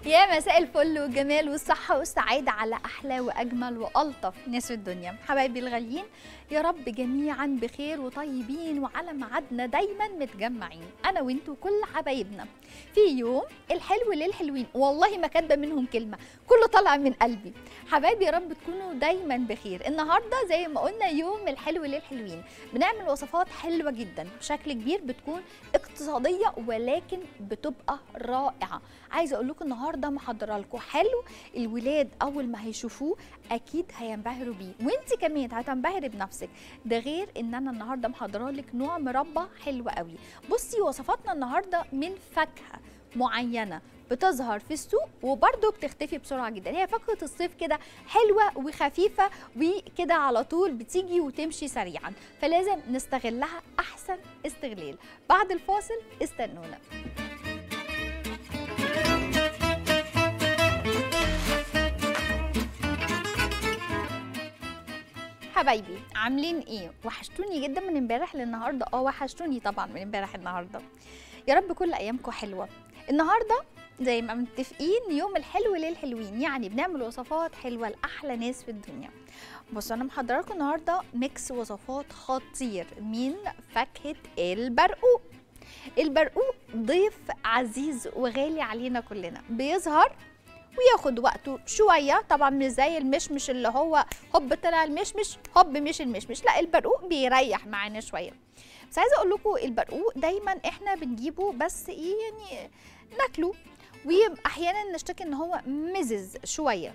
يا مساء الفل والجمال والصحة والسعادة على أحلى وأجمل وألطف ناس في الدنيا حبايبي الغاليين يا رب جميعا بخير وطيبين وعلى ميعادنا دايما متجمعين أنا وانتوا كل حبايبنا في يوم الحلو للحلوين والله ما كاتبة منهم كلمة كله طالع من قلبي حبايبي يا رب تكونوا دايما بخير النهاردة زي ما قلنا يوم الحلو للحلوين بنعمل وصفات حلوة جدا بشكل كبير بتكون اقتصادية ولكن بتبقى رائعة عايزة أقول لكم النهاردة محضرة لكم حلو الولاد أول ما هيشوفوه أكيد هينبهروا بيه وانت كمان هتنبهري بنفسك ده غير ان انا النهارده محضره لك نوع مربى حلو قوي بصي وصفاتنا النهارده من فاكهه معينه بتظهر في السوق وبرده بتختفي بسرعه جدا هي فاكهه الصيف كده حلوه وخفيفه وكده على طول بتيجي وتمشي سريعا فلازم نستغلها احسن استغلال بعد الفاصل استنونا حبايبي عاملين ايه وحشتوني جدا من امبارح للنهارده اه وحشتوني طبعا من امبارح النهارده يا رب كل ايامكم حلوه النهارده زي ما متفقين يوم الحلو للحلوين يعني بنعمل وصفات حلوه لاحلى ناس في الدنيا بصوا انا محضره لكم النهارده ميكس وصفات خطير من فاكهه البرقوق البرقوق ضيف عزيز وغالي علينا كلنا بيظهر وياخد وقته شويه طبعا مش زي المشمش اللي هو هوب طلع المشمش هوب مش المشمش لا البرقوق بيريح معانا شويه بس عايزه اقول لكم البرقوق دايما احنا بنجيبه بس ايه يعني ناكله واحيانا نشتكي ان هو مزز شويه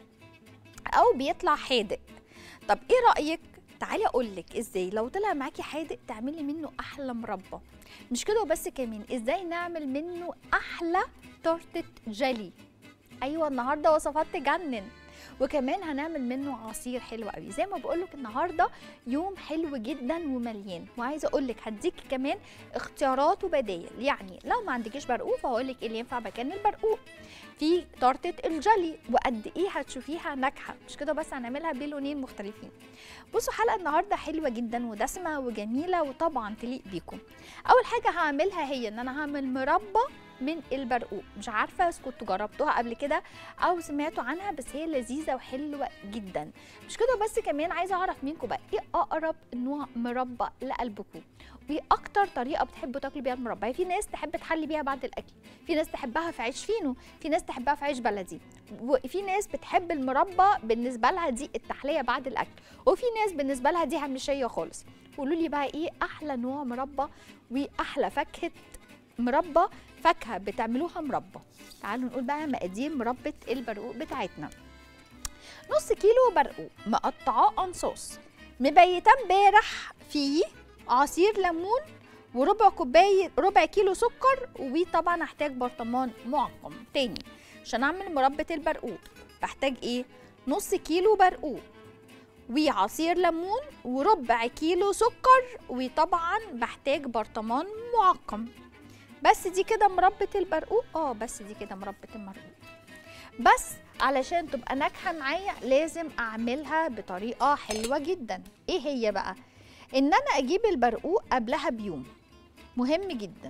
او بيطلع حادق طب ايه رايك تعالي اقول لك ازاي لو طلع معاكي حادق تعملي منه احلى مربى مش كده وبس كمان ازاي نعمل منه احلى تورته جلي ايوه النهارده وصفات تجنن وكمان هنعمل منه عصير حلو قوي زي ما بقول لك النهارده يوم حلو جدا ومليان وعايزه اقول لك هديكي كمان اختيارات وبدايل يعني لو ما عندكيش برقوق فهقول لك ايه اللي ينفع مكان البرقوق في تورته الجلي وقد ايه هتشوفيها ناجحه مش كده بس هنعملها بلونين مختلفين بصوا حلقه النهارده حلوه جدا ودسمه وجميله وطبعا تليق بيكم اول حاجه هعملها هي ان انا هعمل مربى من البرقوق مش عارفه اذا كنتوا جربتوها قبل كده او سمعتوا عنها بس هي لذيذه وحلوه جدا مش كده بس كمان عايزه اعرف منكم بقى ايه اقرب نوع مربى لقلبكم وايه اكتر طريقه بتحبوا تاكلوا بيها المربى في ناس تحب تحلي بيها بعد الاكل في ناس تحبها في عيش فينو في ناس تحبها في عيش بلدي وفي ناس بتحب المربى بالنسبه لها دي التحليه بعد الاكل وفي ناس بالنسبه لها دي همشيه خالص قولوا لي بقى ايه احلى نوع مربى واحلى فاكهه مربى فاكهه بتعملوها مربى تعالوا نقول بقى مقادير مربى البرقوق بتاعتنا نص كيلو برقوق مقطعاه قنصاص مبيته امبارح فيه عصير ليمون وربع كوبايه ربع كيلو سكر وطبعا هحتاج برطمان معقم تاني عشان اعمل مربى البرقوق بحتاج ايه نص كيلو برقوق وعصير ليمون وربع كيلو سكر وطبعا بحتاج برطمان معقم بس دي كده مربى البرقوق اه بس دي كده مربى المرقوق بس علشان تبقى ناجحه معايا لازم اعملها بطريقه حلوه جدا ايه هي بقى ان انا اجيب البرقوق قبلها بيوم مهم جدا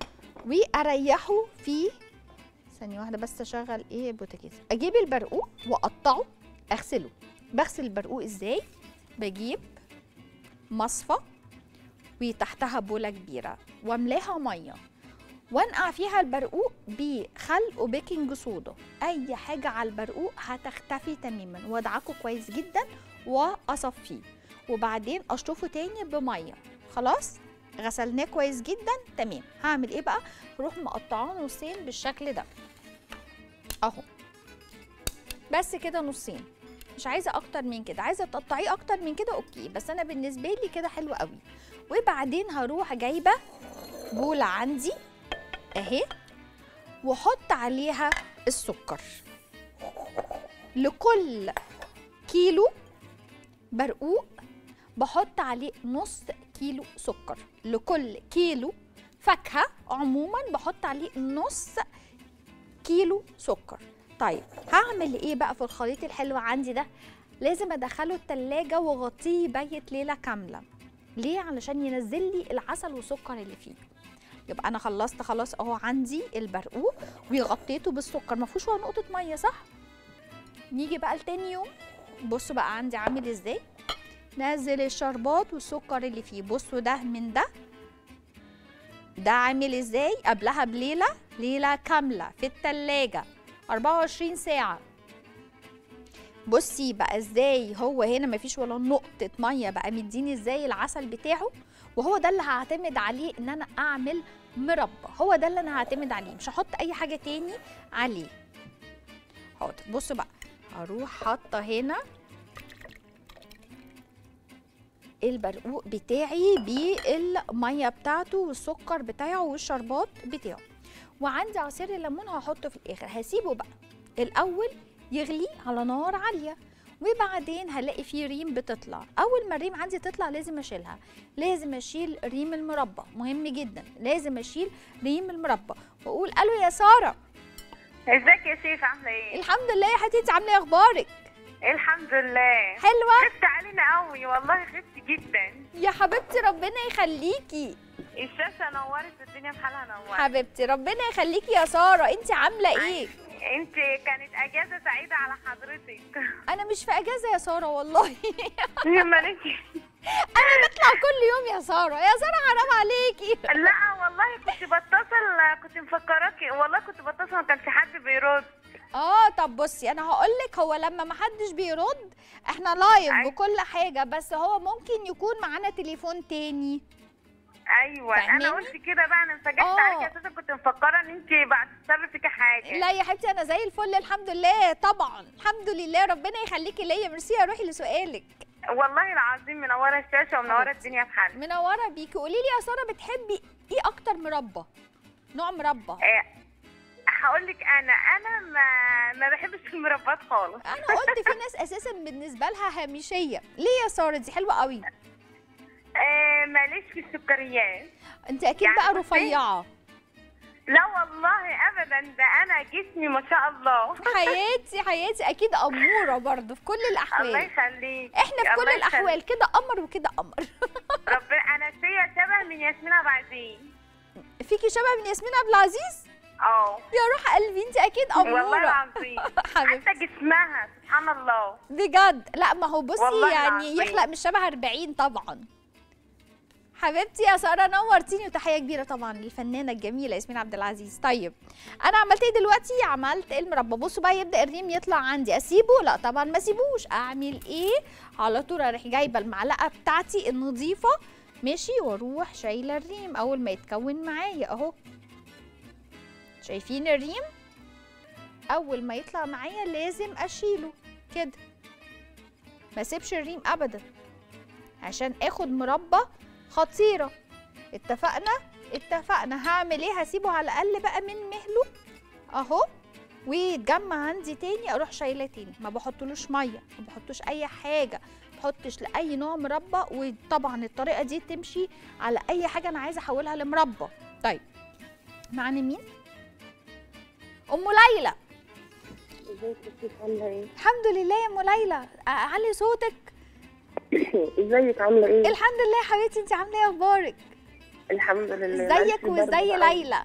واريحه في ثانيه واحده بس اشغل ايه بوتاجاز اجيب البرقوق واقطعه اغسله بغسل البرقوق ازاي بجيب مصفى وتحتها بوله كبيره واملاها ميه وانقع فيها البرقوق بخل وبيكنج صودا اي حاجه على البرقوق هتختفي تماما وادعكه كويس جدا واصفيه وبعدين اشطفه تاني بميه خلاص غسلناه كويس جدا تمام هعمل ايه بقى اروح مقطعاه نصين بالشكل ده اهو بس كده نصين مش عايزه اكتر من كده عايزه تقطعيه اكتر من كده اوكي بس انا بالنسبه لي كده حلو قوي وبعدين هروح جايبه بوله عندي اهي واحط عليها السكر لكل كيلو برقوق بحط عليه نص كيلو سكر لكل كيلو فاكهه عموما بحط عليه نص كيلو سكر طيب هعمل ايه بقى في الخليط الحلو عندي ده لازم ادخله التلاجة واغطيه يبيت ليله كامله ليه علشان ينزل لي العسل والسكر اللي فيه يبقى انا خلصت خلاص اهو عندي البرقوق وغطيته بالسكر ما فيهوش ولا نقطه ميه صح نيجي بقى لتاني يوم بصوا بقى عندي عامل ازاي نزل الشربات والسكر اللي فيه بصوا ده من ده ده عامل ازاي قبلها بليله ليله كامله في التلاجة 24 ساعه بصي بقى ازاي هو هنا مفيش ولا نقطه ميه بقى مديني ازاي العسل بتاعه وهو ده اللي هعتمد عليه ان انا اعمل مربى هو ده اللي انا هعتمد عليه مش هحط اي حاجه تاني عليه حاضر بصوا بقى هروح حاطه هنا البرقوق بتاعي بالميه بتاعته والسكر بتاعه والشربات بتاعه وعندي عصير الليمون هحطه في الاخر هسيبه بقى الاول يغلي على نار عاليه وبعدين هلاقي فيه ريم بتطلع اول ما الريم عندي تطلع لازم اشيلها لازم اشيل ريم المربى مهم جدا لازم اشيل ريم المربى واقول الو يا ساره ازيك يا شيف عامله ايه؟ الحمد لله يا حبيبتي عامله ايه اخبارك الحمد لله حلوه خفت علينا قوي والله خفت جدا يا حبيبتي ربنا يخليكي الشاشه نورت والدنيا بحالها نورت حبيبتي ربنا يخليكي يا ساره انت عامله ايه انت كانت اجازه سعيده على حضرتك انا مش في اجازه يا ساره والله امال انت انا بطلع كل يوم يا ساره يا ساره حرام عليكي لا والله كنت بتصل كنت مفكراكي والله كنت بتصل ما كانش حد بيرد اه طب بصي انا هقول لك هو لما ما حدش بيرد احنا لايف أيوة. بكل حاجه بس هو ممكن يكون معانا تليفون تاني ايوه فاهماني؟ انا قلت كده بقى انا انفجعت آه. عليكي اساسا كنت مفكره ان انت بعد الشر فيكي حاجه لا يا حبيبتي انا زي الفل الحمد لله طبعا الحمد لله ربنا يخليكي ليا ميرسي يا روحي لسؤالك والله العظيم منوره الشاشه ومنوره الدنيا بحالها منوره بيكي قولي لي يا ساره بتحبي ايه اكتر مربى نوع مربى آه، هقول لك انا انا ما ما بحبش المربات خالص انا قلت في ناس اساسا بالنسبه لها هامشيه ليه يا ساره دي حلوه قوي آه ماليش في السكريات انت اكيد يعني بقى بصي، رفيعه لا والله ابدا ده انا جسمي ما شاء الله حياتي حياتي اكيد اموره برضو في كل الله الاحوال يخليك احنا في كل الله يخليك. الاحوال كده قمر وكده قمر ربنا انا فيا شبه من ياسمين عبد العزيز فيكي شبه من ياسمين عبد العزيز اه يا روح قلبي انت اكيد والله اموره العظيم حبيبتي حتى جسمها سبحان الله بجد لا ما هو بصي والله يعني العظيم. يخلق مش شبه 40 طبعا حبيبتي يا ساره نورتيني وتحيه كبيره طبعا للفنانه الجميله ياسمين عبد العزيز طيب انا عملت ايه دلوقتي عملت المربى بصوا بقى يبدا الريم يطلع عندي اسيبه لا طبعا ما اسيبوش اعمل ايه على طول اروح جايبه المعلقه بتاعتي النظيفه ماشي واروح شايله الريم اول ما يتكون معايا اهو شايفين الريم اول ما يطلع معايا لازم اشيله كده ما اسيبش الريم ابدا عشان اخد مربى خطيره اتفقنا اتفقنا هعمل ايه هسيبه على الاقل بقى من مهله اهو ويتجمع عندي تاني اروح شايلاه تاني ما بحطلوش ميه ما بحطوش اي حاجه ما بحطش لاي نوع مربى وطبعا الطريقه دي تمشي على اي حاجه انا عايزه احولها لمربى طيب معانا مين ام ليلى ازيك يا ست عامله ايه؟ الحمد لله يا ام ليلى علي صوتك ازيك عامله ايه؟ الحمد لله يا حبيبتي انت عامله ايه اخبارك الحمد لله ازيك معلش البرد وازاي بقى. ليلى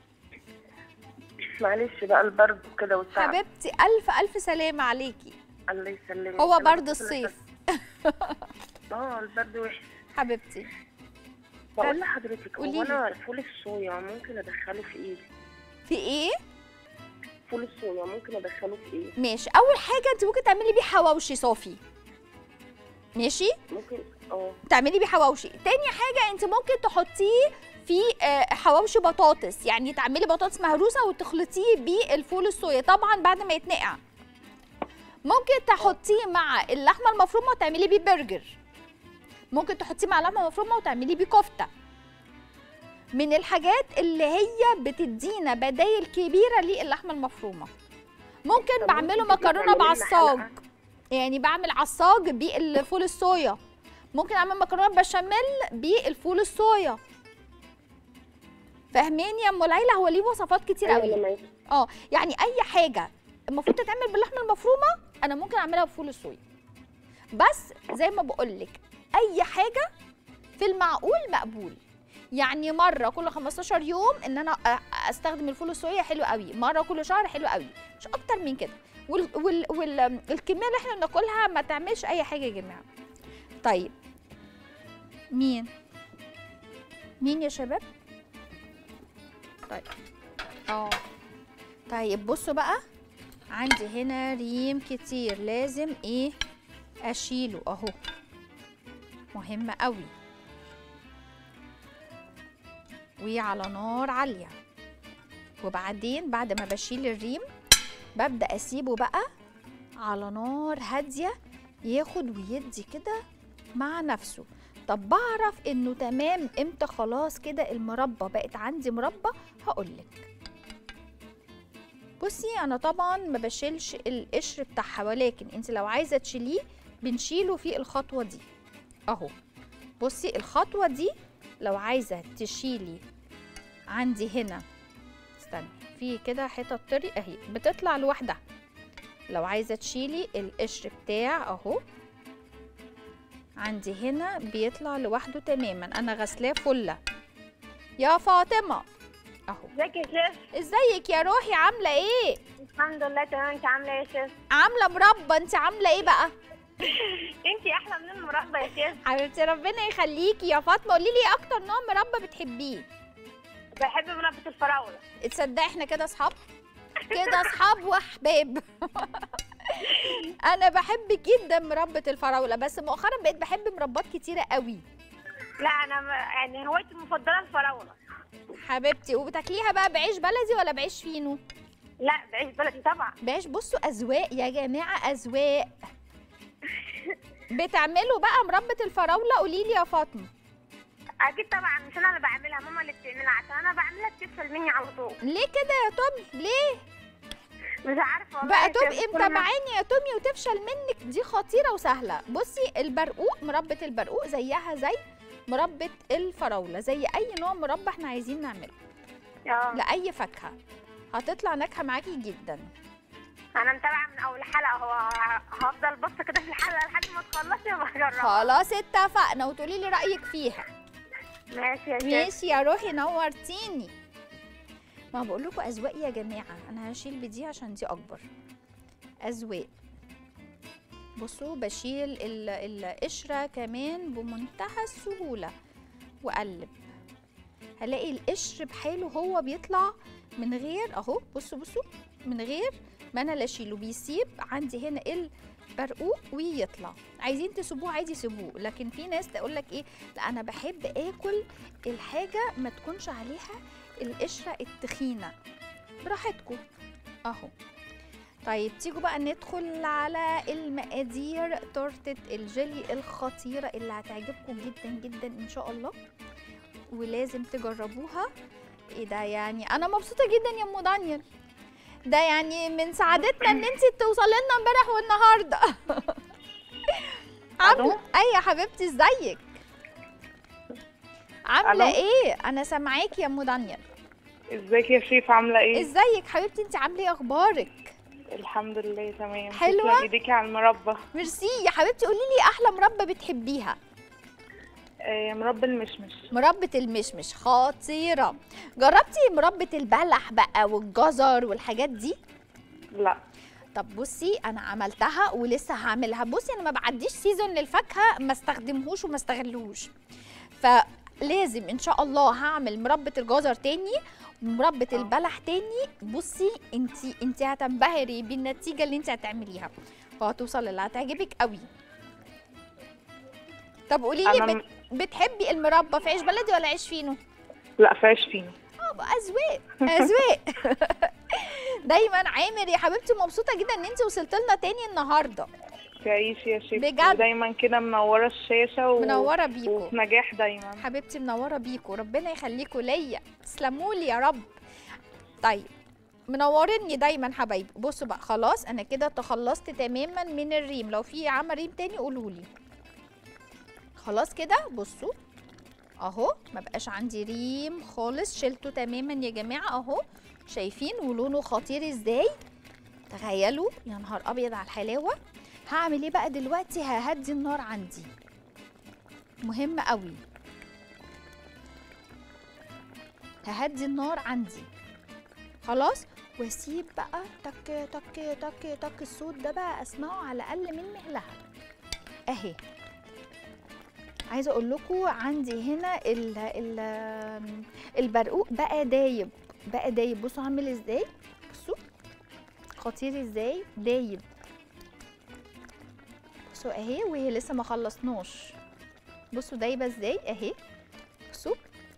معلش بقى البرد وكده والتعب حبيبتي الف الف سلامه عليكي الله يسلمك هو أنا برد كنت الصيف لسه- اه البرد وحش حبيبتي بقول لحضرتك هو قوليلي. انا فول الصويا ممكن ادخله في ايه؟ في ايه فول الصويا ممكن ادخله في ايه؟ ماشي اول حاجه انت ممكن تعملي بيه حواوشي صافي ماشي ممكن اه تعملي بيه حواوشي تاني حاجه انت ممكن تحطيه في آه، حواوشي بطاطس يعني تعملي بطاطس مهروسه وتخلطيه بالفول الصويا طبعا بعد ما يتنقع ممكن تحطيه مع اللحمه المفرومه وتعملي بيه برجر ممكن تحطيه مع لحمه مفرومه وتعملي بيه كفته من الحاجات اللي هي بتدينا بدايل كبيره للحمه المفرومه ممكن طب بعمله ممكن مكرونه تعملي لنا بعصاج حلقة؟ يعني بعمل عصاج بالفول الصويا ممكن اعمل مكرونه بشاميل بالفول الصويا فاهماني يا ام ليلى هو ليه وصفات كتير ايوه قوي انا معاكي اه يعني اي حاجه المفروض تتعمل باللحمه المفرومه انا ممكن اعملها بفول الصويا بس زي ما بقول لك اي حاجه في المعقول مقبول يعني مره كل 15 يوم ان انا أ- استخدم الفول الصويا حلو قوي مره كل شهر حلو قوي مش اكتر من كده وال وال وال الكميه اللي احنا بناكلها ما تعملش اي حاجه يا جماعه طيب مين مين يا شباب طيب اه طيب بصوا بقى عندي هنا ريم كتير لازم ايه اشيله اهو مهم قوي وعلى نار عاليه وبعدين بعد ما بشيل الريم ببدا اسيبه بقى على نار هاديه ياخد ويدي كده مع نفسه طب بعرف انه تمام امتى خلاص كده المربى بقت عندي مربى هقولك بصي انا طبعا ما بشيلش القشر بتاعها ولكن انت لو عايزه تشيليه بنشيله في الخطوه دي اهو بصي الخطوه دي لو عايزه تشيلي عندي هنا استني في كده حتت طري اهي بتطلع لوحدها لو عايزه تشيلي القشر بتاع اهو عندي هنا بيطلع لوحده تماما انا غسلاه فله يا فاطمه اهو ازيك يا شيف ازيك يا روحي عامله ايه الحمد لله تمام انت عامله ايه يا شيف عامله مربى انت عامله ايه بقى انت احلى من المربى يا شيف حبيبتي ربنا يخليكي يا فاطمه قولي لي ايه اكتر نوع مربى بتحبيه بحب مربى الفراوله تصدقي احنا كده اصحاب كده اصحاب واحباب انا بحب جدا مربى الفراوله بس مؤخرا بقيت بحب مربات كتيره قوي لا انا م- يعني هوايتي المفضله الفراوله حبيبتي وبتاكليها بقى بعيش بلدي ولا بعيش فينو لا بعيش بلدي طبعا بعيش بصوا اذواق يا جماعه اذواق بتعملوا بقى مربى الفراوله قولي لي يا فاطمه اكيد طبعا مش انا اللي بعملها ماما اللي بتعملها عشان انا بعملها بتفشل مني على طول ليه كده يا تومي ليه مش عارفه والله بقى يا شيف. تبقي كل ما- متابعاني يا تومي وتفشل منك دي خطيره وسهله بصي البرقوق مربى البرقوق زيها زي مربى الفراوله زي اي نوع مربى احنا عايزين نعمله اه لاي فاكهه هتطلع ناجحه معاكي جدا انا متابعه من اول حلقه هو ه- هفضل بص كده في الحلقه لحد ما تخلصي وبجربها خلاص اتفقنا وتقولي لي رايك فيها ماشي يا شيف ماشي يا روحي نورتيني ما بقول لكم اذواق يا جماعه انا هشيل بدي عشان دي اكبر اذواق بصوا بشيل ال- القشره كمان بمنتهى السهوله واقلب هلاقي القشر بحاله هو بيطلع من غير اهو بصوا بصوا من غير ما انا لا اشيله بيسيب عندي هنا البرقوق ويطلع عايزين تسيبوه عادي سيبوه لكن في ناس تقول لك ايه لا انا بحب اكل الحاجه ما تكونش عليها القشره التخينه براحتكم اهو طيب تيجوا بقى ندخل على المقادير تورته الجيلي الخطيره اللي هتعجبكم جدا جدا ان شاء الله ولازم تجربوها ايه ده يعني انا مبسوطه جدا يا ام دانيال ده يعني من سعادتنا ان انت توصلي لنا امبارح والنهارده عامله اي يا حبيبتي ازيك عامله ألو؟ ايه انا سامعاكي يا ام دانيال ازيك يا شيف عاملة ايه؟ ازيك حبيبتي انت عامله ايه اخبارك الحمد لله تمام حلوة؟ تسلم ايديكي على المربى ميرسي يا حبيبتي قولي لي احلى مربى بتحبيها آه مربى المشمش مربى المشمش خطيره جربتي مربى البلح بقى والجزر والحاجات دي لا طب بصي انا عملتها ولسه هعملها بصي انا ما بعديش سيزون للفاكهه ما استخدمهوش وما استغلوش فلازم ان شاء الله هعمل مربى الجزر تاني ومربى آه. البلح تاني بصي انتي انتي هتنبهري بالنتيجه اللي انتي هتعمليها وهتوصل اللي هتعجبك قوي طب قولي لي انا بت... م... بتحبي المربى في عيش بلدي ولا عيش فينو لا فاش فينو اه بقى اذواق اذواق دايما عامر يا حبيبتي مبسوطه جدا ان انت وصلت لنا تاني النهارده تعيشي يا شيف بجد؟ ودايما كده منورة الشاشة و... منوره بيكو وفي نجاح دايما حبيبتي منوره بيكو ربنا يخليكوا ليا تسلموا لي يا رب طيب منورني دايما حبايبي بصوا بقى خلاص انا كده تخلصت تماما من الريم لو في عمل ريم تاني قولوا لي خلاص كده بصوا اهو ما بقاش عندي ريم خالص شلته تماما يا جماعه اهو شايفين ولونه خطير ازاي تخيلوا يا نهار ابيض على الحلاوه هعمل ايه بقى دلوقتي ههدي النار عندي مهم قوي ههدي النار عندي خلاص واسيب بقى تك تك تك تك الصوت ده بقى اسمعه على الاقل من مهلها اهي عايزه اقول لكم عندي هنا ال ال البرقوق بقى دايب بقى دايب بصوا عامل ازاي بصوا خطير ازاي دايب بصوا اهي وهي لسه ما خلصناش بصوا دايبه ازاي اهي بصوا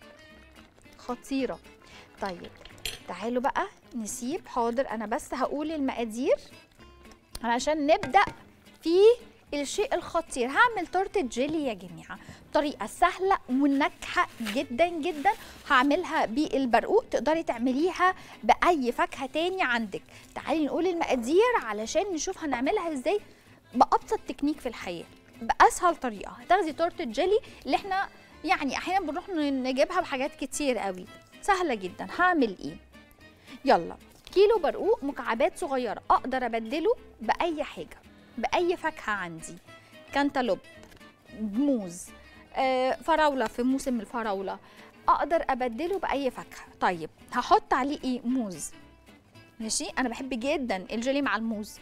خطيره طيب تعالوا بقى نسيب حاضر انا بس هقول المقادير علشان نبدا في الشيء الخطير هعمل تورته جيلي يا جماعه طريقه سهله وناجحه جدا جدا هعملها بالبرقوق تقدري تعمليها باي فاكهه تاني عندك تعالي نقول المقادير علشان نشوف هنعملها ازاي بابسط تكنيك في الحياه باسهل طريقه هتاخدي تورته جيلي اللي احنا يعني احيانا بنروح نجيبها بحاجات كتير قوي سهله جدا هعمل ايه يلا كيلو برقوق مكعبات صغيره اقدر ابدله باي حاجه باي فاكهه عندي كانتالوب موز آه، فراوله في موسم الفراوله اقدر ابدله باي فاكهه طيب هحط عليه ايه موز ماشي انا بحب جدا الجيلي مع الموز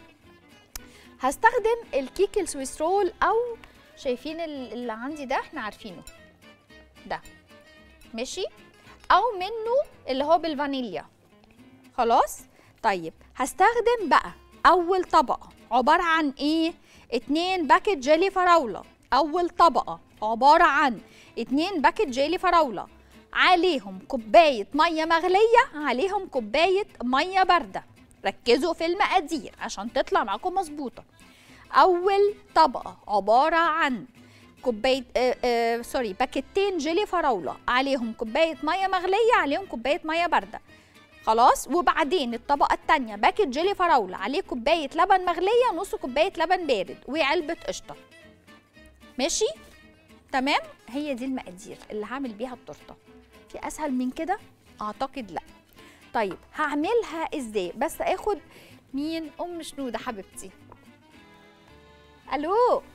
هستخدم الكيك السويس رول او شايفين ال- اللي عندي ده احنا عارفينه ده ماشي او منه اللي هو بالفانيليا خلاص طيب هستخدم بقى اول طبقه عباره عن ايه اتنين باكت جيلي فراوله اول طبقه عباره عن اتنين باكت جيلي فراوله عليهم كوبايه ميه مغليه عليهم كوبايه ميه بارده ركزوا في المقادير عشان تطلع معاكم مظبوطه اول طبقه عباره عن كوبايه آه آه سوري باكيتين جيلي فراوله عليهم كوبايه ميه مغليه عليهم كوبايه ميه بارده خلاص وبعدين الطبقه الثانيه باكت جيلي فراوله عليه كوبايه لبن مغليه نص كوبايه لبن بارد وعلبه قشطه ماشي تمام هي دي المقادير اللي هعمل بيها التورته في اسهل من كده اعتقد لا طيب هعملها ازاي بس اخد مين ام شنوده حبيبتي الو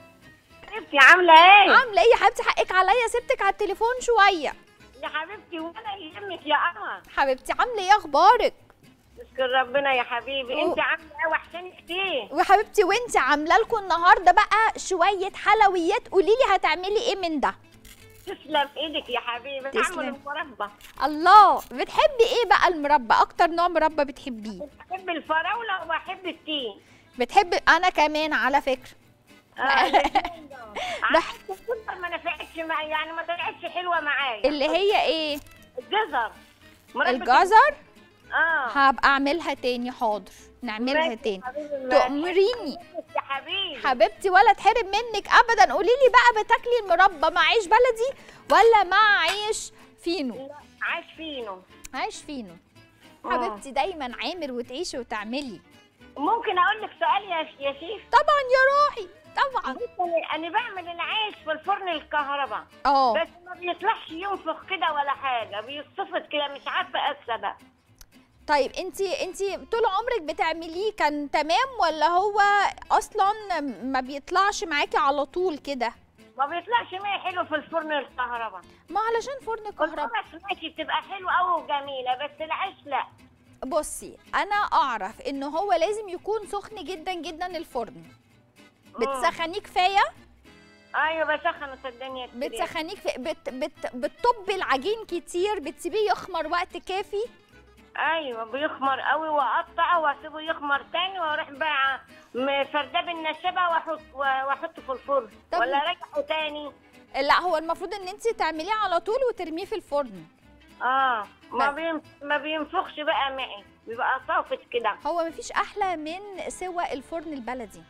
حبيبتي عاملة ايه؟ عامله ايه يا حبيبتي حقك عليا سبتك على التليفون شويه يا حبيبتي وانا يهمك يا قمر حبيبتي عامله ايه اخبارك نشكر ربنا يا حبيبي أوه. انت عاملة ايه وحشاني كتير وحبيبتي وانت عامله لكم النهارده بقى شويه حلويات قولي لي هتعملي ايه من ده تسلم ايدك يا حبيبي تسلم. اعمل المربى الله بتحبي ايه بقى المربى اكتر نوع مربى بتحبيه بحب الفراولة وبحب التين بتحبي انا كمان على فكره اه الاتنين دول. عملت السكر ما نفعتش معي يعني ما طلعتش حلوة معايا اللي هي ايه الجزر مربى الجزر اه هبقى اعملها تاني حاضر نعملها ماشي تاني يا حبيبي، ماشي. تأمريني يا حبيبي حبيبتي ولا تحرم منك ابدا قولي لي بقى بتاكلي المربى مع عيش بلدي ولا مع عيش فينو عايش فينه عيش فينو آه. حبيبتي دايما عامر وتعيشي وتعملي ممكن اقول لك سؤال يا يا شيف طبعا يا روحي طبعا بص أنا- انا بعمل العيش في الفرن الكهرباء اه بس ما بيطلعش ينفخ كده ولا حاجه بيصفط كده مش عارفه ايه السبب طيب انت انت طول عمرك بتعمليه كان تمام ولا هو اصلا ما بيطلعش معاكي على طول كده ما بيطلعش ميه حلو في الفرن الكهرباء ما علشان فرن كهرباء القرص ماشي بتبقى حلوه قوي وجميله بس العيش لا بصي انا اعرف ان هو لازم يكون سخن جدا جدا الفرن بتسخنيه كفايه ايوه بسخن صدقني يا كريم. بتسخنيه كفايه بت بت بتطبي العجين كتير بتسيبيه يخمر وقت كافي ايوه بيخمر قوي واقطعه واسيبه يخمر تاني واروح بقى فرداه بالنشابه واحط واحطه في الفرن طب- ولا رجعه تاني لا هو المفروض ان انت تعمليه على طول وترميه في الفرن اه ما بس. بين ما بينفخش بقى معي بيبقى صافت كده هو مفيش احلى من سوى الفرن البلدي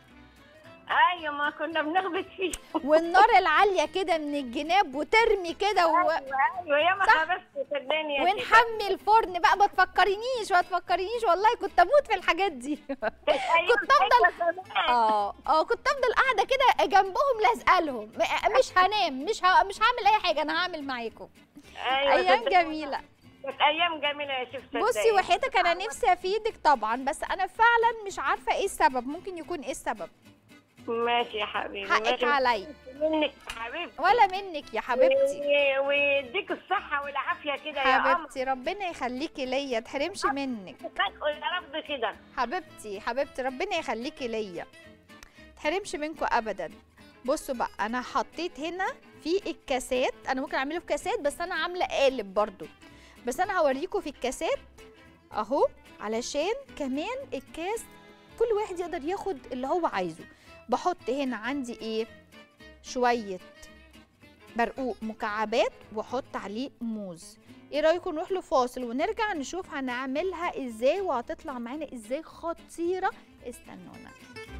ايوه ما كنا بنخبط فيه والنار العاليه كده من الجناب وترمي كده و... ايوه ايوه يا ما صح. خبزت صدقني يا شيخة. ونحمي الفرن بقى ما تفكرينيش ما تفكرينيش والله كنت اموت في الحاجات دي أيوة، كنت أفضل- أيوة كمان. اه اه كنت افضل قاعده كده جنبهم لازقه لهم م- مش هنام مش ه... مش هعمل اي حاجه انا هعمل معاكم ايوه ايام صدقني. جميله كانت ايام جميله يا شيخ صدقني. بصي وحياتك انا نفسي افيدك طبعا بس انا فعلا مش عارفه ايه السبب ممكن يكون ايه السبب ماشي يا حبيبي حقك ماشي. عليا منك يا حبيبتي ولا منك يا حبيبتي و- ويديك الصحة والعافية كده يا قمر حبيبتي ربنا يخليكي ليا تحرمش منك فجأة يا رب كده حبيبتي حبيبتي ربنا يخليكي ليا تحرمش منكم ابدا بصوا بقى انا حطيت هنا في الكاسات انا ممكن اعمله في كاسات بس انا عامله قالب برضو بس انا هوريكم في الكاسات اهو علشان كمان الكاس كل واحد يقدر ياخد اللي هو عايزه بحط هنا عندي ايه شويه برقوق مكعبات واحط عليه موز ايه رايكم نروح لفاصل ونرجع نشوف هنعملها ازاي وهتطلع معانا ازاي خطيره استنونا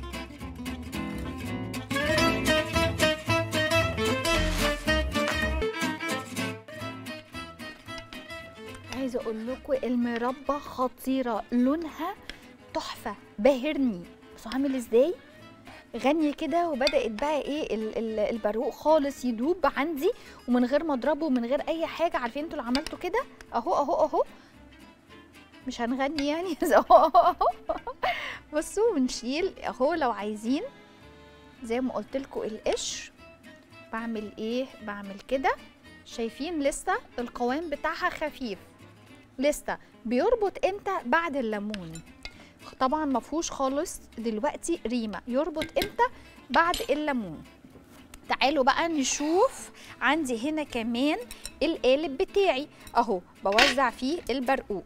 عايزه اقول لكم المربى خطيره لونها تحفه باهرني بس عامل ازاي غني كده وبدات بقى ايه ال- ال- البرقوق خالص يدوب عندي ومن غير ما اضربه ومن غير اي حاجه عارفين انتوا اللي عملتوا كده اهو اهو اهو مش هنغني يعني بس اهو اهو اهو بصوا ونشيل اهو لو عايزين زي ما قلت لكم القشر بعمل ايه بعمل كده شايفين لسه القوام بتاعها خفيف لسه بيربط امتى بعد الليمون طبعا ما فيهوش خالص دلوقتي ريمه يربط امتى بعد الليمون تعالوا بقى نشوف عندي هنا كمان القالب بتاعي اهو بوزع فيه البرقوق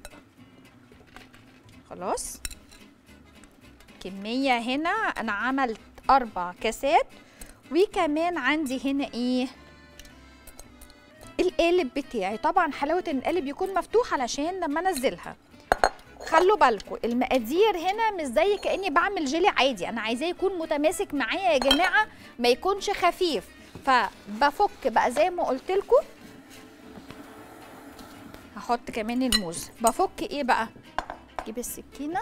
خلاص كمية هنا انا عملت اربع كاسات وكمان عندي هنا ايه القالب بتاعي طبعا حلاوة ان القالب يكون مفتوح علشان لما انزلها خلوا بالكم المقادير هنا مش زي كاني بعمل جيلي عادي انا عايزاه يكون متماسك معايا يا جماعه ما يكونش خفيف فبفك بقى زي ما قلت لكم هحط كمان الموز بفك ايه بقى اجيب السكينه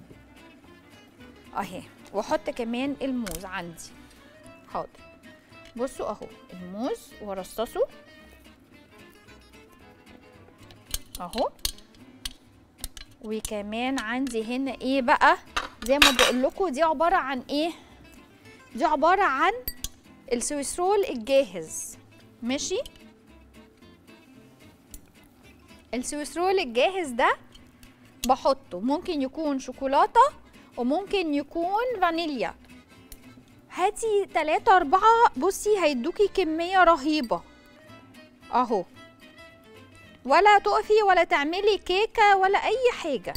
اهي واحط كمان الموز عندي حاضر بصوا اهو الموز وارصصه اهو وكمان عندي هنا ايه بقى زي ما بقول لكم دي عباره عن ايه دي عباره عن السويس رول الجاهز ماشي السويس رول الجاهز ده بحطه ممكن يكون شوكولاته وممكن يكون فانيليا هاتي تلاتة أربعة بصي هيدوكي كمية رهيبة أهو ولا تقفي ولا تعملي كيكة ولا أي حاجة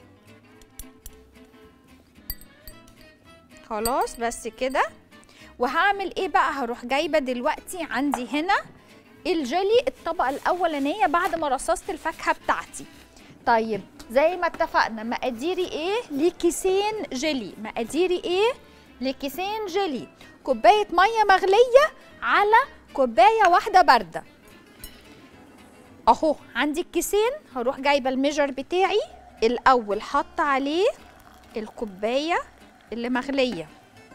خلاص بس كده وهعمل ايه بقى هروح جايبة دلوقتي عندي هنا الجيلي الطبقة الأولانية بعد ما رصصت الفاكهة بتاعتي طيب زي ما اتفقنا مقاديري ايه لكيسين جيلي مقاديري ايه لكيسين جيلي كوباية مية مغلية على كوباية واحدة باردة اهو عندي الكيسين هروح جايبه الميجر بتاعي الاول حط عليه الكوبايه اللي مغليه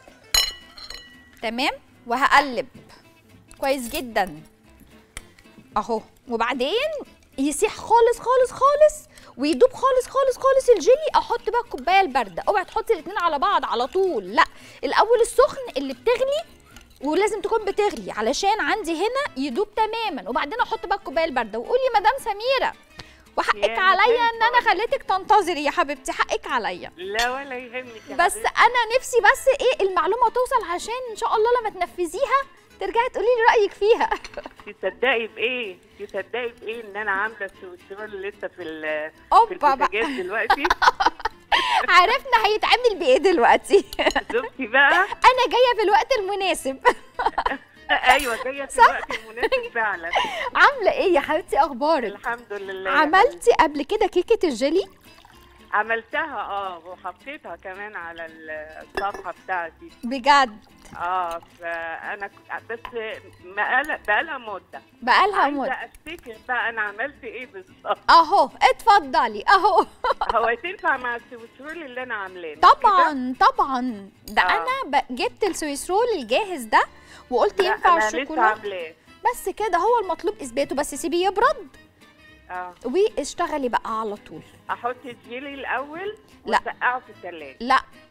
تمام وهقلب كويس جدا اهو وبعدين يسيح خالص خالص خالص ويدوب خالص خالص خالص الجيلي احط بقى الكوبايه البارده اوعي تحطي الاثنين على بعض على طول لا الاول السخن اللي بتغلي ولازم تكون بتغلي علشان عندي هنا يدوب تماما وبعدين احط بقى الكوبايه البارده وقولي مدام سميره وحقك يا عليا ان مدام انا خليتك تنتظري يا حبيبتي حقك عليا لا ولا يهمك يا بس حبيبتي. انا نفسي بس ايه المعلومه توصل عشان ان شاء الله لما تنفذيها ترجعي تقولي لي رايك فيها تصدقي بايه تصدقي بايه ان انا عامله السويتشرول لسه في ال- في اوبا بقى البوتاجاز دلوقتي عرفنا هيتعمل بايه دلوقتي شفتي بقى انا جايه في الوقت المناسب ايوه جايه في الوقت المناسب فعلا عامله ايه يا حبيبتي اخبارك الحمد لله عملتي قبل كده كيكه الجيلي عملتها اه وحطيتها كمان على الصفحه بتاعتي بجد اه فانا ك- بس بقالها بقالها مده بقالها عايزه مده افتكر بقى انا عملت ايه بالظبط اهو اتفضلي اهو هو تنفع مع السويتشرول اللي انا عاملاه مش طبعا طبعا ده آه. انا ب- جبت السويس رول الجاهز ده وقلت كده؟ لا، ينفع انا لسه الشوكولاته عاملاه بس كده هو المطلوب اثباته بس سيبيه يبرد اه واشتغلي بقى على طول احط الجيلي الاول لا. واسقعه في الثلاجه لا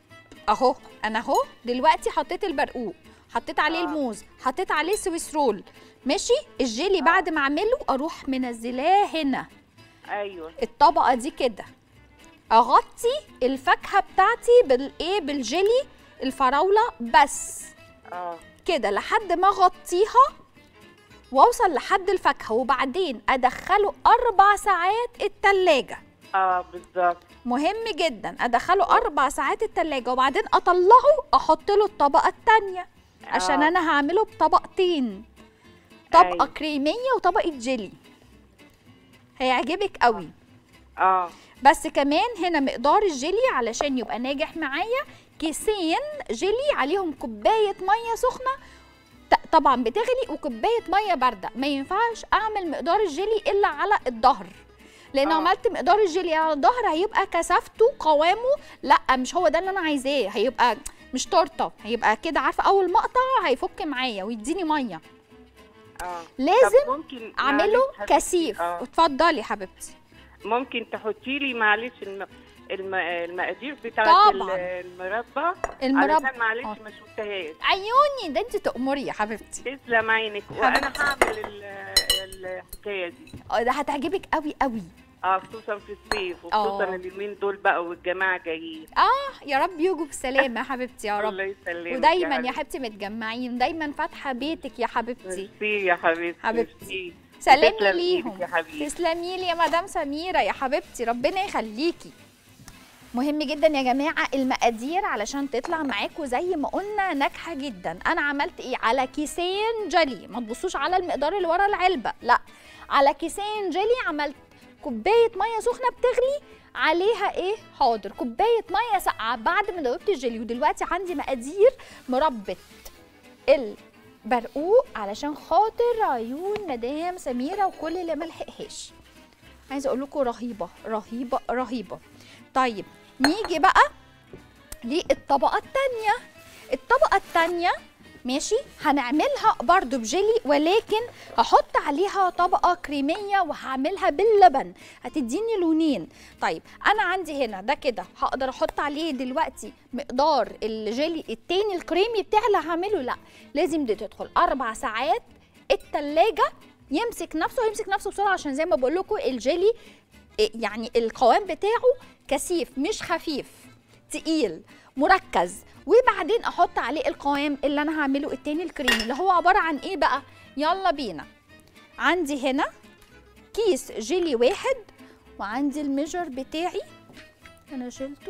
اهو انا اهو دلوقتي حطيت البرقوق حطيت عليه آه. الموز حطيت عليه سويس رول ماشي الجيلي بعد ما اعمله اروح منزلاه هنا ايوه الطبقه دي كده اغطي الفاكهه بتاعتي بالايه بالجيلي الفراوله بس اه كده لحد ما اغطيها واوصل لحد الفاكهه وبعدين ادخله اربع ساعات التلاجة اه بالظبط مهم جدا ادخله اربع ساعات التلاجة وبعدين اطلعه احط له الطبقه التانية عشان آه. انا هعمله بطبقتين طبقه أيوة. كريميه وطبقه جيلي هيعجبك قوي اه بس كمان هنا مقدار الجيلي علشان يبقى ناجح معايا كيسين جيلي عليهم كوبايه ميه سخنه ت- طبعا بتغلي وكوبايه ميه بارده ما ينفعش اعمل مقدار الجيلي الا على الظهر لان آه. عملت مقدار الجيلي على الظهر هيبقى كثافته قوامه لا مش هو ده اللي انا عايزاه هيبقى مش تورته هيبقى كده عارفه اول ما اقطع هيفك معايا ويديني ميه اه لازم طب ممكن اعمله معلش حبيبتي، كثيف آه. اتفضلي حبيبتي ممكن تحطي لي معلش الم... الم... المقادير بتاعت طبعاً. ال- المربى المربى علشان معلش آه. ما شفتهاش عيوني ده انت تأمري يا حبيبتي تسلم عينك وانا هعمل ال- الحكايه دي اه ده هتعجبك قوي قوي اه خصوصا في الصيف وخصوصا آه. اليومين دول بقى والجماعه جايين اه يا رب يجوا بسلامه يا حبيبتي يا رب الله يسلمك ودايما يا حبيبتي. حبيبتي متجمعين دايما فاتحه بيتك يا حبيبتي ميرسي يا حبيبتي حبيبتي. ميرسي. سلامي تسلم إيدك ليهم يا حبيبتي تسلمي لي يا مدام سميره يا حبيبتي ربنا يخليكي مهم جدا يا جماعه المقادير علشان تطلع معاكم زي ما قلنا ناجحه جدا انا عملت ايه على كيسين جلي ما تبصوش على المقدار اللي ورا العلبه لا على كيسين جلي عملت كوبايه ميه سخنه بتغلي عليها ايه حاضر كوبايه ميه ساقعه بعد ما دوبت الجلي ودلوقتي عندي مقادير مربى البرقوق علشان خاطر عيون مدام سميره وكل اللي ملحقهاش عايزه اقول لكم رهيبه رهيبه رهيبه طيب نيجي بقى للطبقه الثانيه الطبقه الثانيه ماشي هنعملها برضو بجيلي ولكن هحط عليها طبقه كريميه وهعملها باللبن هتديني لونين طيب انا عندي هنا ده كده هقدر احط عليه دلوقتي مقدار الجيلي التاني الكريمي بتاعي اللي هعمله لا لازم دي تدخل اربع ساعات التلاجة يمسك نفسه هيمسك نفسه بسرعه عشان زي ما بقول لكم الجيلي إيه يعني القوام بتاعه كثيف مش خفيف تقيل مركز وبعدين احط عليه القوام اللي انا هعمله التاني الكريمي اللي هو عباره عن ايه بقى يلا بينا عندي هنا كيس جيلي واحد وعندي الميجر بتاعي انا شلته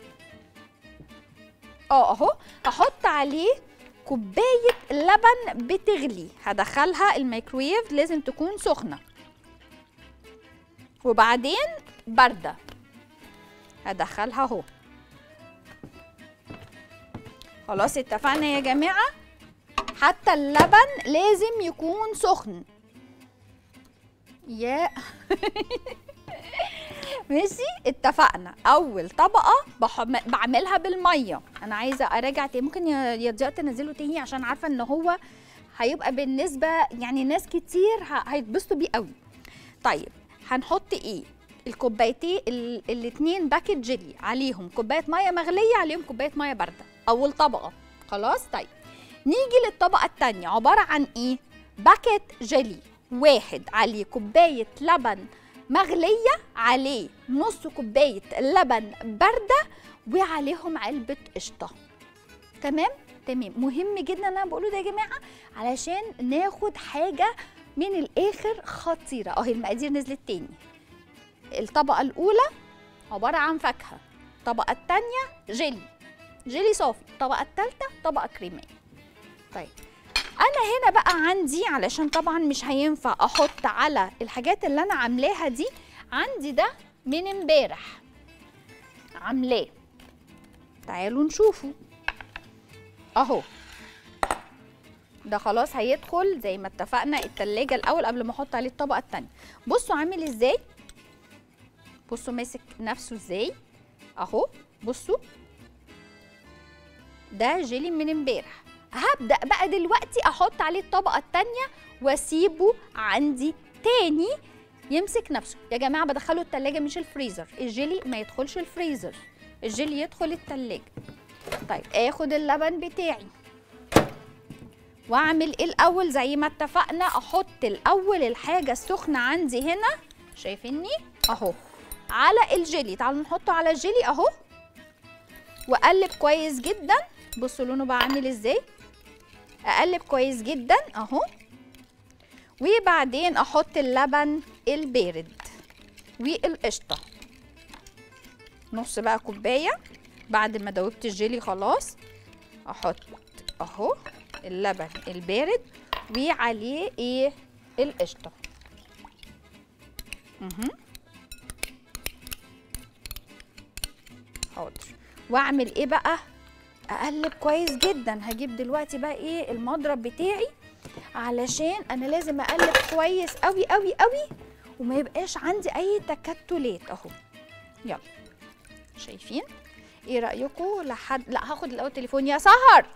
اه اهو هحط عليه كوبايه لبن بتغلي هدخلها الميكرويف لازم تكون سخنه وبعدين بارده هدخلها اهو خلاص اتفقنا يا جماعه حتى اللبن لازم يكون سخن يا ماشي اتفقنا اول طبقه بحم... بعملها بالميه انا عايزه اراجع تاني ممكن يا يا ضياء تنزله تاني عشان عارفه ان هو هيبقى بالنسبه يعني ناس كتير ه... هيتبسطوا بيه قوي طيب هنحط ايه الكوبايتين ال... الاتنين باكت جيلي عليهم كوبايه ميه مغليه عليهم كوبايه ميه بارده اول طبقه خلاص طيب نيجي للطبقه التانية عباره عن ايه باكت جيلي واحد عليه كوبايه لبن مغليه عليه نص كوبايه لبن بارده وعليهم علبه قشطه تمام تمام مهم جدا انا بقوله ده يا جماعه علشان ناخد حاجه من الاخر خطيره اهي المقادير نزلت تاني الطبقه الاولى عباره عن فاكهه الطبقه الثانيه جيلي جيلي صافي الطبقه الثالثه طبقه كريميه طيب انا هنا بقى عندي علشان طبعا مش هينفع احط على الحاجات اللي انا عاملاها دي عندي ده من امبارح عاملاه تعالوا نشوفه اهو ده خلاص هيدخل زي ما اتفقنا التلاجة الاول قبل ما احط عليه الطبقه التانية بصوا عامل ازاي بصوا ماسك نفسه ازاي اهو بصوا ده جيلي من امبارح هبدا بقى دلوقتي احط عليه الطبقه التانية واسيبه عندي تاني يمسك نفسه يا جماعه بدخله التلاجة مش الفريزر الجيلي ما يدخلش الفريزر الجيلي يدخل التلاجة طيب اخد اللبن بتاعي واعمل ايه الاول زي ما اتفقنا احط الاول الحاجه السخنه عندي هنا شايفيني اهو على الجيلي تعالوا نحطه على الجيلي اهو واقلب كويس جدا بصوا لونه بقى عامل ازاي اقلب كويس جدا اهو وبعدين احط اللبن البارد والقشطه نص بقى كوبايه بعد ما دوبت الجيلي خلاص احط اهو اللبن البارد وعليه ايه القشطه مهم. حاضر واعمل ايه بقى اقلب كويس جدا هجيب دلوقتي بقى ايه المضرب بتاعي علشان انا لازم اقلب كويس قوي قوي قوي وما يبقاش عندي اي تكتلات اهو يلا شايفين ايه رايكم لحد لا هاخد الاول تليفون يا سهر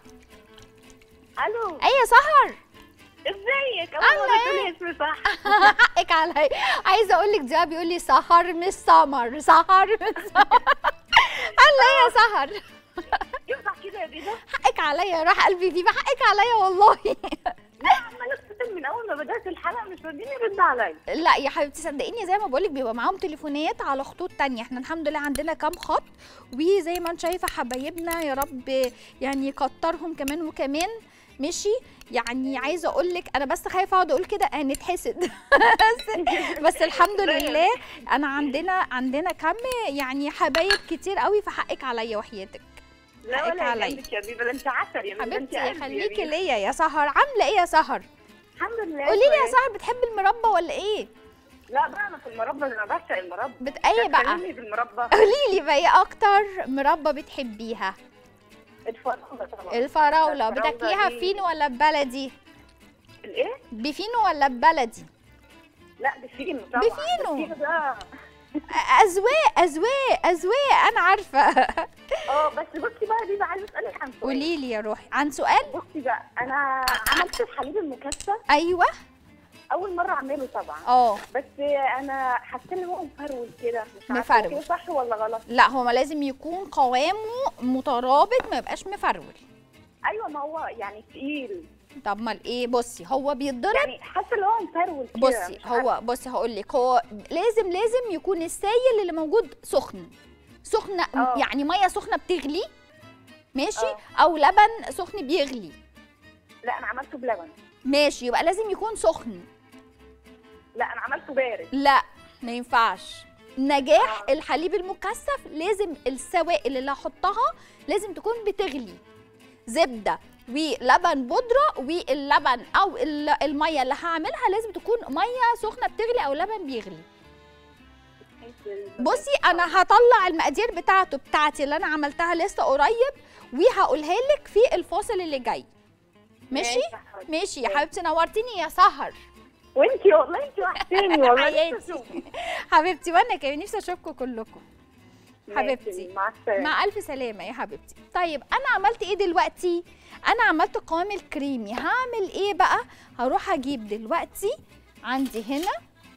الو اي يا سهر ازيك عاملة اول مره تقولي اسمي صح حقك عليا عايزه اقول لك ده بيقول لي سهر مش سمر سهر مش سمر الله يا سهر ينفع كده يا دينا حقك عليا راح قلبي دي حقك عليا والله لا عماله اتصل من اول ما بدات الحلقه مش راضيين يرد عليا لا يا حبيبتي صدقيني زي ما بقولك بيبقى معاهم تليفونات على خطوط تانية احنا الحمد لله عندنا كام خط وزي ما انت شايفه حبايبنا يا رب يعني يكترهم كمان وكمان مشي يعني عايزه اقول لك انا بس خايفه اقعد اقول كده هنتحسد بس, بس الحمد لله انا عندنا عندنا كم يعني حبايب كتير قوي فحقك عليا وحياتك لا حقك ولا عليا. يهمك يا بيبي ده انت عسل يا بيبي ده انت حبيبتي قلبي يا خليكي بيبي. ليا يا سهر عامله ايه يا سهر الحمد لله قولي لي يا كويس. سهر بتحبي المربى ولا ايه لا بقى انا في المربى انا بعشق المربى بت ايه بقى تكلمني في المربى قولي لي بقى ايه اكتر مربى بتحبيها الفراوله طبعا الفراوله الفراولة بتاكليها دي- بفينو ولا ببلدي الايه؟ بفينو ولا ببلدي لا بفينو طبعا بفينو. بفينو ده أ- اذواق اذواق اذواق انا عارفه اه بس بصي بقى دي بقى عايزه اسالك عن سؤال قولي لي يا روحي عن سؤال بصي بقى انا عملت الحليب المكثف ايوه اول مره اعمله طبعا اه بس انا حاسه ان هو مفرول كده مش عارفه مفرول. كده صح ولا غلط لا هو ما لازم يكون قوامه مترابط ما يبقاش مفرول ايوه ما هو يعني تقيل طب امال ايه بصي هو بيتضرب يعني حاسه ان هو مفرول كده بصي مش عارفة. هو بصي هقول لك هو لازم لازم يكون السائل اللي موجود سخن سخنه آه. يعني ميه سخنه بتغلي ماشي آه. او لبن سخن بيغلي لا انا عملته بلبن ماشي يبقى لازم يكون سخن لا انا عملته بارد لا ما ينفعش نجاح آه. الحليب المكثف لازم السوائل اللي هحطها لازم تكون بتغلي زبده ولبن بودره واللبن او ال- الميه اللي هعملها لازم تكون ميه سخنه بتغلي او لبن بيغلي بصي انا هطلع المقادير بتاعته بتاعتي اللي انا عملتها لسه قريب وهقولها لك في الفاصل اللي جاي ماشي يا حبيبتي. ماشي يا حبيبتي نورتيني يا سهر وانتي والله انتي وحشتيني والله حياتي. نفسي أشوفك. حبيبتي وانا كمان نفسي اشوفكم كلكم حبيبتي. ماشي، مع السلامه مع الف سلامه يا حبيبتي طيب انا عملت ايه دلوقتي انا عملت قوام الكريمي هعمل ايه بقى هروح اجيب دلوقتي عندي هنا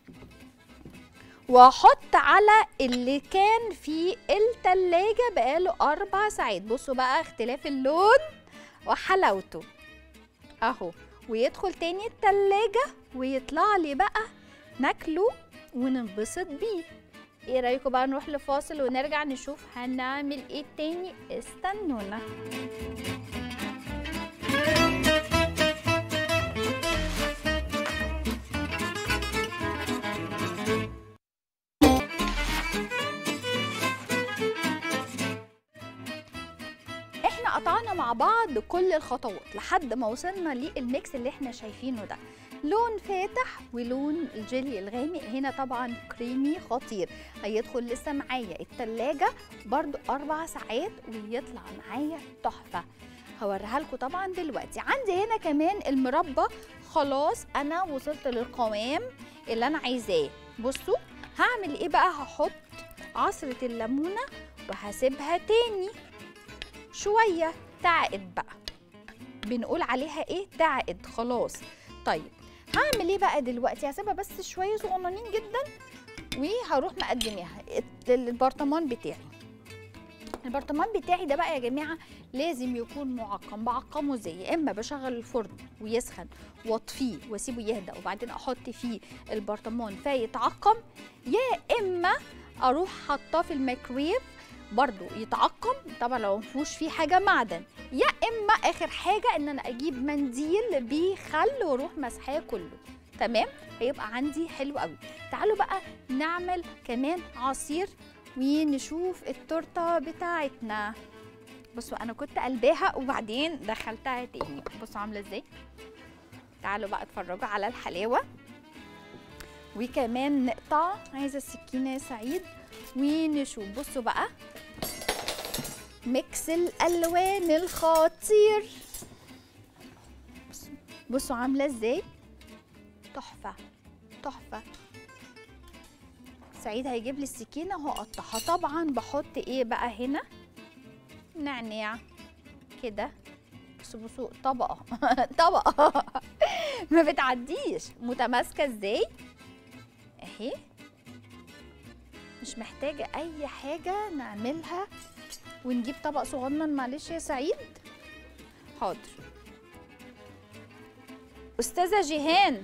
واحط على اللي كان في التلاجة بقاله اربع ساعات بصوا بقى اختلاف اللون وحلاوته اهو ويدخل تاني التلاجة ويطلع لي بقى ناكله وننبسط بيه ايه رايكم بقى نروح لفاصل ونرجع نشوف هنعمل ايه تاني استنونا احنا قطعنا مع بعض كل الخطوات لحد ما وصلنا للميكس اللي احنا شايفينه ده لون فاتح ولون الجيلي الغامق هنا طبعا كريمي خطير هيدخل لسه معايا التلاجة برضو أربع ساعات ويطلع معايا تحفة هوريها لكم طبعا دلوقتي عندي هنا كمان المربى خلاص أنا وصلت للقوام اللي أنا عايزاه بصوا هعمل إيه بقى هحط عصرة الليمونة وهسيبها تاني شوية تعقد بقى بنقول عليها ايه تعقد خلاص طيب هعمل ايه بقى دلوقتي هسيبها بس شويه صغننين جدا وهروح مقدماها الت- البرطمان بتاعي البرطمان بتاعي ده بقى يا جماعه لازم يكون معقم بعقمه ازاي يا اما بشغل الفرن ويسخن واطفيه واسيبه يهدى وبعدين احط فيه البرطمان فيتعقم يا اما اروح حاطاه في الميكرويف برضو يتعقم طبعا لو مفيهوش فيه حاجه معدن يا اما اخر حاجه ان انا اجيب منديل بخل واروح مسحاه كله تمام هيبقى عندي حلو قوي تعالوا بقى نعمل كمان عصير ونشوف التورته بتاعتنا بصوا انا كنت قلباها وبعدين دخلتها تاني بصوا عامله ازاي تعالوا بقى اتفرجوا على الحلاوه وكمان نقطع عايزه السكينه يا سعيد ونشوف بصوا بقى ميكس الالوان الخطير بصوا- بصوا عامله ازاي تحفه تحفه سعيد هيجيب لي السكينه وهقطعها طبعا بحط ايه بقى هنا نعناع كده بصوا بصوا طبقه طبقه ما بتعديش متماسكه ازاي اهي مش محتاجه اي حاجه نعملها ونجيب طبق صغنن معلش يا سعيد حاضر استاذه جيهان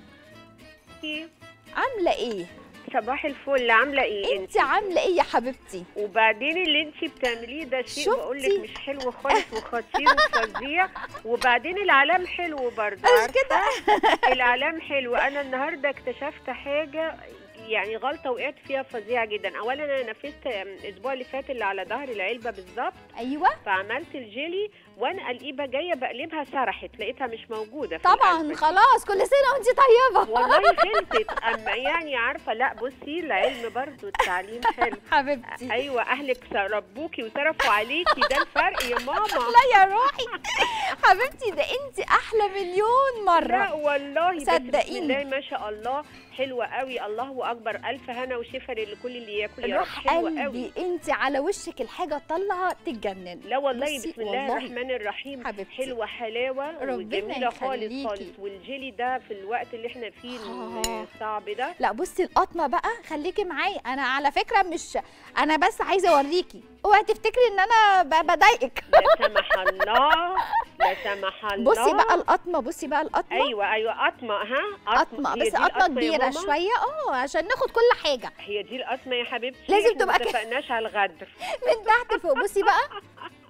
عامله ايه صباح الفل عامله ايه انت عامله ايه يا حبيبتي وبعدين اللي انت بتعمليه ده شيء شفتي؟ بقول لك مش حلو خالص وخطير وفظيع وبعدين الاعلام حلو برضه مش كده الاعلام حلو انا النهارده اكتشفت حاجه يعني غلطه وقعت فيها فظيعه جدا اولا انا نفذت الاسبوع اللي فات اللي على ظهر العلبه بالظبط ايوه فعملت الجيلي وانا القيبه جايه بقلبها سرحت لقيتها مش موجوده في طبعا القلب. خلاص كل سنه وانت طيبه والله خلصت اما يعني عارفه لا بصي العلم برضو التعليم حلو حبيبتي ايوه اهلك ربوكي وصرفوا عليكي ده الفرق يا ماما لا يا روحي حبيبتي ده انت احلى مليون لا مره والله بس بسم صدقيني. الله ما شاء الله حلوه قوي الله اكبر الف هنا وشفا لكل اللي ياكل يا رب روح حلوه قوي قلبي انت على وشك الحاجه طالعه تتجنن لا والله بصي، بسم الله والله. الرحمن الرحيم حبيبتي. حلوه حلاوه ربنا وجميله خالص يخليكي. خالص والجيلي ده في الوقت اللي احنا فيه آه. الصعب ده لا بصي القطمه بقى خليكي معايا انا على فكره مش انا بس عايزه اوريكي اوعي تفتكري ان انا ب- بضايقك لا سمح الله لا سمح الله بصي بقى القطمه بصي بقى القطمه ايوه ايوه قطمه ها قطمه هي بس دي قطمه القطمة يا كبيره ماما؟ شويه اه عشان ناخد كل حاجه هي دي القطمه يا حبيبتي لازم إحنا تبقى ما كده. اتفقناش على الغدر من تحت لفوق بصي بقى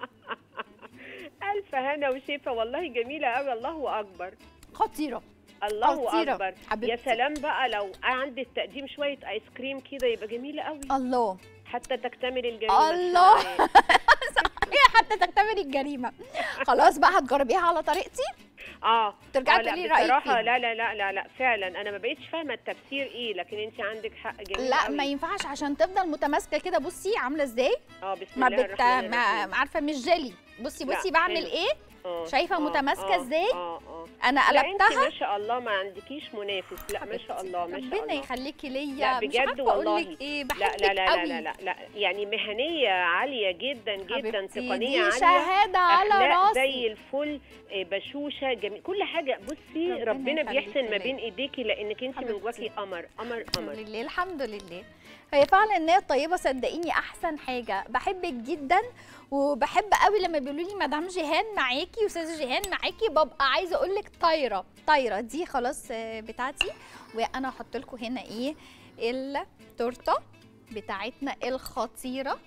الف هنا وشفا والله جميله قوي الله اكبر خطيره الله خطيرة، اكبر حبيبتي. يا سلام بقى لو عند التقديم شويه ايس كريم كده يبقى جميله قوي الله حتى تكتمل الجميله الله. الشرعية. هي حتى تكتمل الجريمه خلاص بقى هتجربيها على طريقتي اه ترجعي آه، لا، تقولي رايك بصراحه فيها. لا لا لا لا لا فعلا انا ما بقتش فاهمه التفسير ايه لكن انت عندك حق جميل لا قوي. ما ينفعش عشان تفضل متماسكه كده بصي عامله ازاي اه بسم ما الله بت الرحمن ما الرحيم عارفه مش جيلي بصي لا، بصي بعمل حلو. ايه آه، شايفة آه، متماسكة آه، إزاي؟ اه اه انا لا انت قلبتها ما شاء الله ما عندكيش منافس لا ما شاء الله ما شاء ربنا الله يخليكي ليا لا مش بجد عارفه والله اقول لك ايه لا بحبك لا لا قوي لا لا لا يعني مهنيه عاليه جدا جدا حبيبتي، تقنيه دي عاليه شهاده على اخلاق راسي زي الفل آه، بشوشه جميل كل حاجه بصي ربنا ربنا, يخليكي بيحسن ما ليا. بين ايديكي لانك انت من حبيبتي. جواكي قمر قمر الحمد قمر لله الحمد لله هي فعلا ان هي طيبه صدقيني احسن حاجه بحبك جدا وبحب قوي لما بيقولوا لي مدام جيهان معاكي واستاذه جيهان معاكي ببقى عايزه اقول لك طايره طايره دي خلاص آه، بتاعتي وانا هحط لكم هنا ايه التورته بتاعتنا الخطيره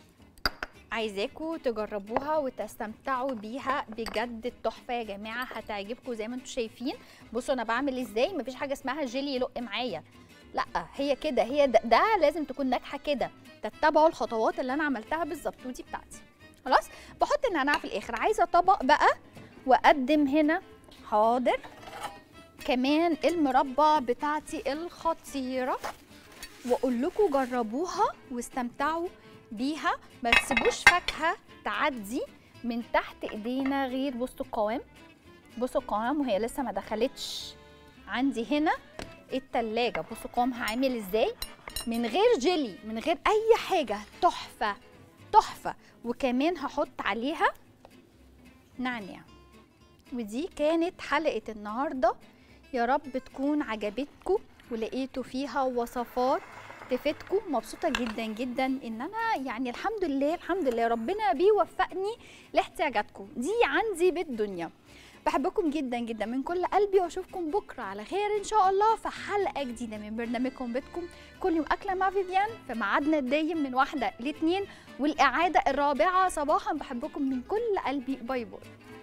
عايزاكم تجربوها وتستمتعوا بيها بجد التحفه يا جماعه هتعجبكم زي ما انتم شايفين بصوا انا بعمل ازاي مفيش حاجه اسمها جيلي يلق معايا لا هي كده هي ده, ده لازم تكون ناجحه كده تتبعوا الخطوات اللي انا عملتها بالظبط ودي بتاعتي خلاص بحط النعناع في الاخر عايزه طبق بقى واقدم هنا حاضر كمان المربى بتاعتي الخطيره واقول لكم جربوها واستمتعوا بيها ما تسيبوش فاكهه تعدي من تحت ايدينا غير بصوا القوام بصوا القوام وهي لسه ما دخلتش عندي هنا التلاجة بصوا قوامها عامل ازاي من غير جيلي من غير اي حاجة تحفة تحفة وكمان هحط عليها نعناع ودي كانت حلقة النهاردة يا رب تكون عجبتكم ولقيتوا فيها وصفات تفيدكم مبسوطه جدا جدا ان انا يعني الحمد لله الحمد لله ربنا بيوفقني لاحتياجاتكم دي عندي بالدنيا بحبكم جدا جدا من كل قلبي واشوفكم بكره على خير ان شاء الله في حلقه جديده من برنامجكم بيتكم كل يوم اكله مع فيفيان في ميعادنا الدايم من واحده لاثنين والاعاده الرابعه صباحا بحبكم من كل قلبي باي باي